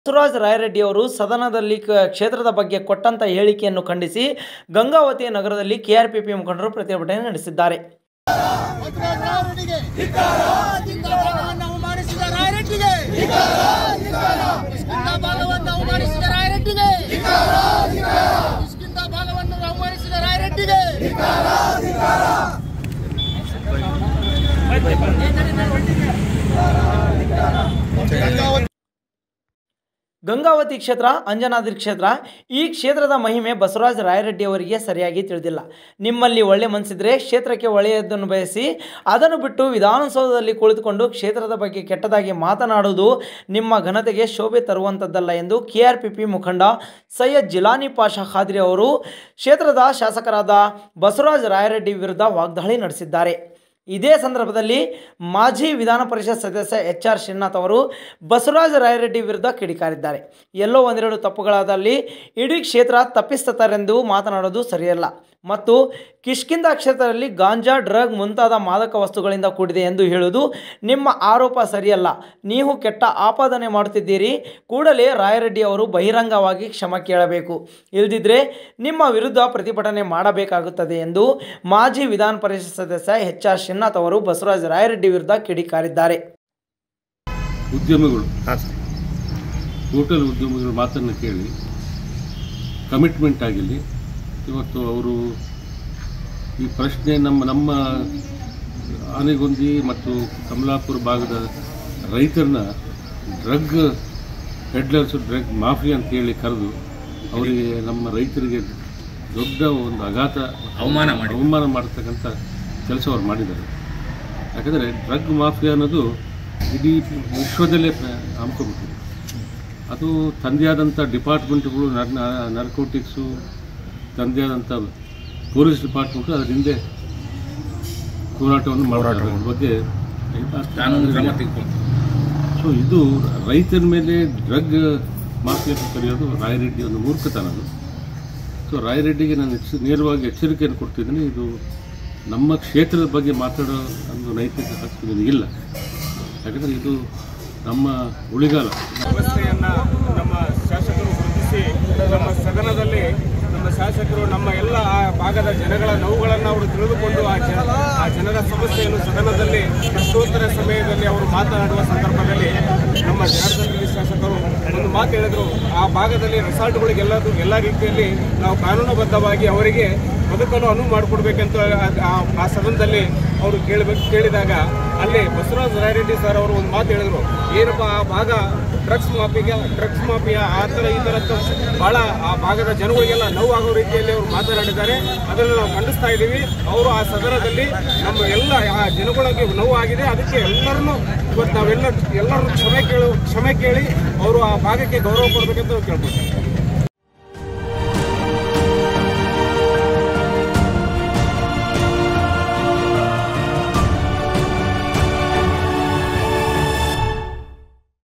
ಬಸವರಾಜ ರಾಯರೆಡ್ಡಿ ಅವರು ಸದನದಲ್ಲಿ ಕ- ಕ್ಷೇತ್ರದ ಬಗ್ಗೆ ಕೊಟ್ಟಂತ ಹೇಳಿಕೆಯನ್ನು ಖಂಡಿಸಿ ಗಂಗಾವತಿ ನಗರದಲ್ಲಿ ಕೆಆರ್ಪಿಪಿ ಮುಖಂಡರು ಪ್ರತಿಭಟನೆ ನಡೆಸಿದ್ದಾರೆ ರಾಯರೆಡ್ಡಿಗೆ ಕಿಷ್ಕಿಂಧ ಭಾಗವನ್ನು ಅವಮಾನಿಸಿದ ರಾಯರೆಡ್ಡಿಗೆ ಕಿಷ್ಕಿಂಧ ಭಾಗವನ್ನು ಅವಮಾನಿಸಿದ ರಾಯರೆಡ್ಡಿಗೆ ಕಿಷ್ಕಿಂಧ ಭಾಗವನ್ನು ಅವಮಾನಿಸಿದ ರಾಯರೆಡ್ಡಿಗೆ ಗಂಗಾವತಿ ಕ್ಷೇತ್ರ ಅಂಜನಾದ್ರಿ ಕ್ಷೇತ್ರ ಈ ಕ್ಷೇತ್ರದ ಮಹಿಮೆ ಬಸವರಾಜ ರಾಯರೆಡ್ಡಿ ಅವರಿಗೆ ಸರಿಯಾಗಿ ತಿಳಿದಿಲ್ಲ ನಿಮ್ಮಲ್ಲಿ ಒಳ್ಳೆ ಮನಸ್ಸಿದ್ರೆ ಕ್ಷೇತ್ರಕ್ಕೆ ಒಳ್ಳೆಯದನ್ನು ಬಯಸಿ ಅದನ್ನು ಬಿಟ್ಟು ವಿಧಾನಸೌಧದಲ್ಲಿ ಕುಳಿತುಕೊಂಡು ಕ್ಷೇತ್ರದ ಬಗ್ಗೆ ಕೆಟ್ಟದಾಗಿ ಮಾತನಾಡುವುದು ನಿಮ್ಮ ಘನತೆಗೆ ಶೋಭೆ ತರುವಂಥದ್ದಲ್ಲ ಎಂದು ಕೆಆರ್ಪಿಪಿ ಮುಖಂಡ ಸೈಯದ್ ಜಿಲಾನಿ ಪಾಷಾ ಖಾದ್ರಿ ಅವರು ಕ್ಷೇತ್ರದ ಶಾಸಕರಾದ ಬಸವರಾಜ ರಾಯರೆಡ್ಡಿ ವಿರುದ್ಧ ವಾಗ್ದಾಳಿ ನಡೆಸಿದ್ದಾರೆ ಇದೇ ಸಂದರ್ಭದಲ್ಲಿ ಮಾಜಿ ವಿಧಾನ ಪರಿಷತ್ ಸದಸ್ಯ ಎಚ್ ಆರ್ ಶ್ರೀನಾಥ್ ಅವರು ಬಸವರಾಜ ರಾಯರೆಡ್ಡಿ ವಿರುದ್ಧ ಕಿಡಿಕಾರಿದ್ದಾರೆ ಎಲ್ಲೋ ಒಂದೆರಡು ತಪ್ಪುಗಳಾದಲ್ಲಿ ಇಡೀ ಕ್ಷೇತ್ರ ತಪ್ಪಿಸ್ತತಾರೆಂದು ಮಾತನಾಡೋದು ಸರಿಯಲ್ಲ ಮತ್ತು ಕಿಷ್ಕಿಂದ ಕ್ಷೇತ್ರದಲ್ಲಿ ಗಾಂಜಾ ಡ್ರಗ್ ಮುಂತಾದ ಮಾದಕ ವಸ್ತುಗಳಿಂದ ಕೂಡಿದೆ ಎಂದು ಹೇಳುವುದು ನಿಮ್ಮ ಆರೋಪ ಸರಿಯಲ್ಲ ನೀವು ಕೆಟ್ಟ ಆಪಾದನೆ ಮಾಡುತ್ತಿದ್ದೀರಿ ಕೂಡಲೇ ರಾಯರೆಡ್ಡಿ ಅವರು ಬಹಿರಂಗವಾಗಿ ಕ್ಷಮ ಕೇಳಬೇಕು ಇಲ್ಲದಿದ್ದರೆ ನಿಮ್ಮ ವಿರುದ್ಧ ಪ್ರತಿಭಟನೆ ಮಾಡಬೇಕಾಗುತ್ತದೆ ಎಂದು ಮಾಜಿ ವಿಧಾನ ಪರಿಷತ್ ಸದಸ್ಯ ಎಚ್ ಆರ್ ಶ್ರೀನಾಥ್ ಅವರು ಬಸವರಾಜ ರಾಯರೆಡ್ಡಿ ವಿರುದ್ಧ ಕಿಡಿಕಾರಿದ್ದಾರೆ ಉದ್ಯಮಿಗಳು ಹೋಟೆಲ್ ಉದ್ಯಮಿಗಳ ಮಾತನ್ನು ಕೇಳಿ ಕಮಿಟ್ಮೆಂಟ್ ಆಗಿಲ್ಲಿ ಇವತ್ತು ಅವರು ಈ ಪ್ರಶ್ನೆ ನಮ್ಮ ನಮ್ಮ ಆನೆಗೊಂದಿ ಮತ್ತು ಕಮಲಾಪುರ ಭಾಗದ ರೈತರನ್ನ ಡ್ರಗ್ ಪೆಡ್ಲರ್ಸ್ ಡ್ರಗ್ ಮಾಫಿ ಅಂತ ಹೇಳಿ ಕರೆದು ಅವರಿಗೆ ನಮ್ಮ ರೈತರಿಗೆ ದೊಡ್ಡ ಒಂದು ಆಘಾತ ಅವಮಾನ ಮಾಡಿ ಅವಮಾನ ಮಾಡತಕ್ಕಂಥ ಕೆಲಸ ಅವ್ರು ಮಾಡಿದ್ದಾರೆ ಯಾಕಂದರೆ ಡ್ರಗ್ ಮಾಫಿಯಾ ಅನ್ನೋದು ಇಡೀ ವಿಶ್ವದಲ್ಲೇ ಪ್ರ- ಹಮ್ಮಿಕೊಂಡ್ಬಿಟ್ಟಿದೆ ಅದು ತಂದೆ ಆದಂಥ ಡಿಪಾರ್ಟ್ಮೆಂಟ್ಗಳು ನರ್ ನರ್ಕೋಟಿಕ್ಸು ತಂದೆ ಆದಂಥ ಪೊಲೀಸ್ ಡಿಪಾರ್ಟ್ಮೆಂಟು ಅದರ ಹಿಂದೆ ಹೋರಾಟವನ್ನು ಮಾಡ್ತಾರೆ ಅದ್ರ ಬಗ್ಗೆ ಸೊ ಇದು ರೈತರ ಮೇಲೆ ಡ್ರಗ್ ಮಾಫಿಯಾ ಕರೆಯೋದು ರಾಯರೆಡ್ಡಿ ಒಂದು ಮೂರ್ಖತನ ಅದು ಸೊ ರಾಯರೆಡ್ಡಿಗೆ ನಾನು ಎಚ್ಚ ನೇರವಾಗಿ ಎಚ್ಚರಿಕೆಯನ್ನು ಕೊಡ್ತಿದ್ದೀನಿ ಇದು ನಮ್ಮ ಕ್ಷೇತ್ರದ ಬಗ್ಗೆ ಮಾತಾಡೋ ಒಂದು ನೈತಿಕ ಹಕ್ಕು ನಿನಗಿಲ್ಲ ಯಾಕಂದರೆ ಇದು ನಮ್ಮ ಉಳಿಗಾಲ ವ್ಯವಸ್ಥೆಯನ್ನು ನಮ್ಮ ಶಾಸಕರು ಗುರುತಿಸಿ ನಮ್ಮ ಸದನದಲ್ಲಿ ನಮ್ಮ ಶಾಸಕರು ನಮ್ಮ ಎಲ್ಲ ಆ ಭಾಗದ ಜನಗಳ ನೋವುಗಳನ್ನು ಅವರು ತಿಳಿದುಕೊಂಡು ಆ ಜನ ಆ ಜನರ ಸಮಸ್ಯೆಯನ್ನು ಸದನದಲ್ಲಿ ಪ್ರಶ್ನೋತ್ತರ ಸಮಯದಲ್ಲಿ ಅವರು ಮಾತನಾಡುವ ಸಂದರ್ಭದಲ್ಲಿ ನಮ್ಮ ಜನಾರ್ದನ್ ರೆಡ್ಡಿ ಶಾಸಕರು ಒಂದು ಮಾತು ಹೇಳಿದರು ಆ ಭಾಗದಲ್ಲಿ ರೆಸಾರ್ಟ್ಗಳಿಗೆಲ್ಲದು ಎಲ್ಲ ರೀತಿಯಲ್ಲಿ ನಾವು ಕಾನೂನುಬದ್ಧವಾಗಿ ಅವರಿಗೆ ಬದುಕಲು ಅನುವು ಮಾಡಿಕೊಡ್ಬೇಕಂತ ಆ- ಆ- ಆ ಸದನದಲ್ಲಿ ಅವರು ಕೇಳಬೇಕು ಕೇಳಿದಾಗ ಅಲ್ಲಿ ಬಸವರಾಜ ರಾಯರೆಡ್ಡಿ ಸರ್ ಅವರು ಒಂದು ಮಾತು ಹೇಳಿದ್ರು ಏನಪ್ಪ ಆ ಭಾಗ ಡ್ರಗ್ಸ್ ಮಾಫಿಗೆ ಡ್ರಗ್ಸ್ ಮಾಫಿಯಾ ಆ ಥರ ಈ ಥರ ಅಂತ ಭಾಳ ಆ ಭಾಗದ ಜನಗಳಿಗೆಲ್ಲ ನೋವಾಗೋ ರೀತಿಯಲ್ಲಿ ಅವರು ಮಾತನಾಡಿದ್ದಾರೆ ಅದನ್ನು ನಾವು ಖಂಡಿಸ್ತಾ ಇದ್ದೀವಿ ಅವರು ಆ ಸದನದಲ್ಲಿ ನಮ್ಮ ಎಲ್ಲ ಆ ಜನಗಳಿಗೆ ನೋವಾಗಿದೆ ಅದಕ್ಕೆ ಎಲ್ಲರನ್ನೂ ಇವತ್ತು ನಾವೆಲ್ಲ ಎಲ್ಲರೂ ಕ್ಷಮೆ ಕೇಳು ಕ್ಷಮೆ ಕೇಳಿ ಅವರು ಆ ಭಾಗಕ್ಕೆ ಗೌರವ ಕೊಡಬೇಕಂತ ಕೇಳ್ಕೊಳ್ತೀವಿ